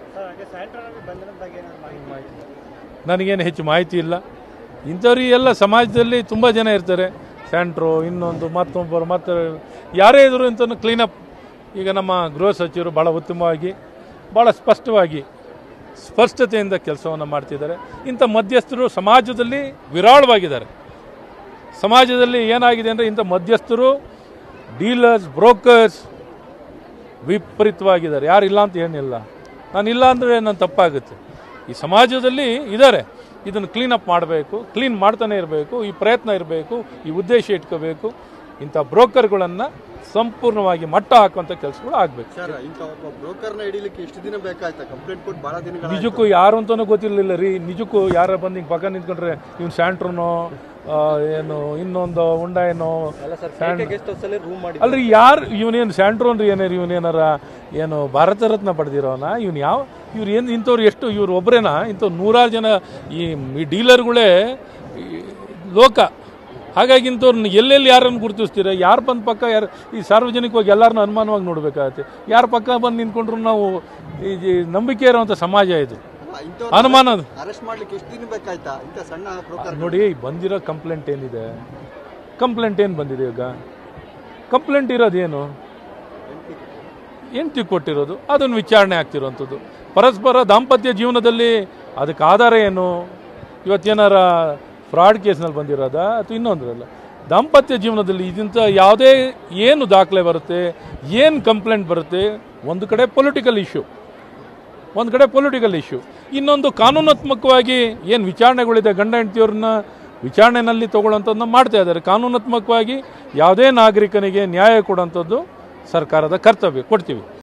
sir ಹಾಗೆ ಸ್ಯಾಂಟ್ರೋನಲ್ಲಿ ಬಂಧನದ ಬಗ್ಗೆ ಏನಾದ್ರು ಮಾಹಿತಿ ನನಗೇನು ಹೆಚ್ಚು ಮಾಹಿತಿ ಇಲ್ಲ ಇಂಥವ್ರಿಗೆ ಎಲ್ಲ ಸಮಾಜದಲ್ಲಿ ತುಂಬ ಜನ ಇರ್ತಾರೆ ಸ್ಯಾಂಟ್ರೋ ಇನ್ನೊಂದು ಮತ್ತೊಬ್ಬರು ಮತ್ತು ಯಾರೇ ಇದ್ರು ಇಂಥ ಕ್ಲೀನಪ್ ಈಗ ನಮ್ಮ ಗೃಹ ಸಚಿವರು ಭಾಳ ಉತ್ತಮವಾಗಿ ಭಾಳ ಸ್ಪಷ್ಟವಾಗಿ ಸ್ಪಷ್ಟತೆಯಿಂದ ಕೆಲಸವನ್ನು ಮಾಡ್ತಿದ್ದಾರೆ ಇಂಥ ಮಧ್ಯಸ್ಥರು ಸಮಾಜದಲ್ಲಿ ವಿರಾಳವಾಗಿದ್ದಾರೆ ಸಮಾಜದಲ್ಲಿ ಏನಾಗಿದೆ ಅಂದರೆ ಇಂಥ ಮಧ್ಯಸ್ಥರು ಡೀಲರ್ಸ್ ಬ್ರೋಕರ್ಸ್ ವಿಪರೀತವಾಗಿದ್ದಾರೆ ಯಾರು ಇಲ್ಲ ಅಂತ ಏನಿಲ್ಲ ನಾನು ಇಲ್ಲ ಅಂದರೆ ನನ್ನ ತಪ್ಪಾಗುತ್ತೆ ಈ ಸಮಾಜದಲ್ಲಿ ಇದ್ದಾರೆ ಇದನ್ನು ಕ್ಲೀನಪ್ ಮಾಡಬೇಕು ಕ್ಲೀನ್ ಮಾಡ್ತಾನೆ ಇರಬೇಕು ಈ ಪ್ರಯತ್ನ ಇರಬೇಕು ಈ ಉದ್ದೇಶ ಇಟ್ಕೋಬೇಕು ಇಂಥ ಬ್ರೋಕರ್ಗಳನ್ನು ಸಂಪೂರ್ಣವಾಗಿ ಮಟ್ಟ ಹಾಕುವಂಥ ಕೆಲಸಗಳು ಆಗಬೇಕು ಸರ್ ಇಂಥ ಒಬ್ಬ ಬ್ರೋಕರ್ನ ಹಿಡಿಲಿಕ್ಕೆ ಎಷ್ಟು ದಿನ ಬೇಕಾಯ್ತಾ ಕಂಪ್ಲೇಂಟ್ ಕೊಟ್ಟು ಬಹಳ ದಿನಗಳ ನಿಜಕ್ಕೂ ಯಾರು ಅಂತಲೂ ಗೊತ್ತಿರಲಿಲ್ಲ ರೀ ನಿಜಕ್ಕೂ ಯಾರ ಬಂದು ಹಿಂಗೆ ಪಕ್ಕ ನಿಂತ್ಕೊಂಡ್ರೆ ಇವ್ನು ಸ್ಯಾಂಟ್ರನೋ ಏನು ಇನ್ನೊಂದು ಉಂಡಾಯನೋ ಅಲ್ಲ ಸರ್ ಗೆಸ್ಟ್ ಹೌಸ್ ಅಲ್ಲಿ ರೂಮ್ ಮಾಡಿ ಅಲ್ರಿ ಯಾರು ಇವನೇನು ಸ್ಯಾಂಟ್ರೋನ್ ರೀ ಏನಾರು ಇವನೇನಾರ ಏನು ಭಾರತ ರತ್ನ ಪಡೆದಿರೋನ ಇವನು ಯಾವ ಇವ್ರು ಏನು ಇಂಥವ್ರು ಎಷ್ಟು ಇವ್ರು ಒಬ್ಬರೇನಾ ಇಂಥವ್ರು ನೂರಾರು ಜನ ಈ ಡೀಲರ್ಗಳೇ ಈ ಲೋಕ ಹಾಗಾಗಿ ಇಂಥವ್ರನ್ನ ಎಲ್ಲೆಲ್ಲಿ ಯಾರನ್ನು ಗುರುತಿಸ್ತೀರ ಯಾರು ಬಂದ ಪಕ್ಕ ಯಾರು ಈ ಸಾರ್ವಜನಿಕವಾಗಿ ಎಲ್ಲರನ್ನೂ ಅನುಮಾನವಾಗಿ ನೋಡಬೇಕಾಗತ್ತೆ ಯಾರ ಪಕ್ಕ ಬಂದು ನಿಂತ್ಕೊಂಡ್ರು ನಾವು ಈ ಈ ನಂಬಿಕೆ ಇರುವಂಥ ಸಮಾಜ ಇದು ಅನುಮಾನ ಅರೆಸ್ಟ್ ಮಾಡ್ಲಿಕ್ಕೆ ಎಷ್ಟು ದಿನ ಬೇಕಾಯ್ತಾ ಇಂಥ ಸಣ್ಣ ಬ್ರೋಕರ್ ನೋಡಿ ಬಂದಿರೋ ಕಂಪ್ಲೇಂಟ್ ಏನಿದೆ ಕಂಪ್ಲೇಂಟ್ ಏನು ಬಂದಿದೆ ಈಗ ಕಂಪ್ಲೇಂಟ್ ಇರೋದೇನು ಹೆಂಡ್ತಿ ಕೊಟ್ಟಿರೋದು ಅದನ್ನು ವಿಚಾರಣೆ ಆಗ್ತಿರೋವಂಥದ್ದು ಪರಸ್ಪರ ದಾಂಪತ್ಯ ಜೀವನದಲ್ಲಿ ಅದಕ್ಕೆ ಆಧಾರ ಏನು ಇವತ್ತೇನಾರ ಫ್ರಾಡ್ ಕೇಸ್ನಲ್ಲಿ ಬಂದಿರೋದಾ ಅಥವಾ ಇನ್ನೊಂದರಲ್ಲ ದಾಂಪತ್ಯ ಜೀವನದಲ್ಲಿ ಇದಿಂತ ಯಾವುದೇ ಏನು ದಾಖಲೆ ಬರುತ್ತೆ ಏನು ಕಂಪ್ಲೇಂಟ್ ಬರುತ್ತೆ ಒಂದು ಕಡೆ ಪೊಲಿಟಿಕಲ್ ಇಶ್ಯೂ ಒಂದು ಕಡೆ ಪೊಲಿಟಿಕಲ್ ಇಶ್ಯೂ ಇನ್ನೊಂದು ಕಾನೂನಾತ್ಮಕವಾಗಿ ಏನು ವಿಚಾರಣೆಗಳಿದೆ ಗಂಡ ಹೆಂಡತಿಯವ್ರನ್ನ ವಿಚಾರಣೆಯಲ್ಲಿ ತಗೊಳ್ಳೋಂಥದ್ದನ್ನ ಮಾಡ್ತಾ ಇದ್ದಾರೆ ಕಾನೂನಾತ್ಮಕವಾಗಿ ಯಾವುದೇ ನಾಗರಿಕನಿಗೆ ನ್ಯಾಯ ಕೊಡೋಂಥದ್ದು ಸರ್ಕಾರದ ಕರ್ತವ್ಯ ಕೊಡ್ತೀವಿ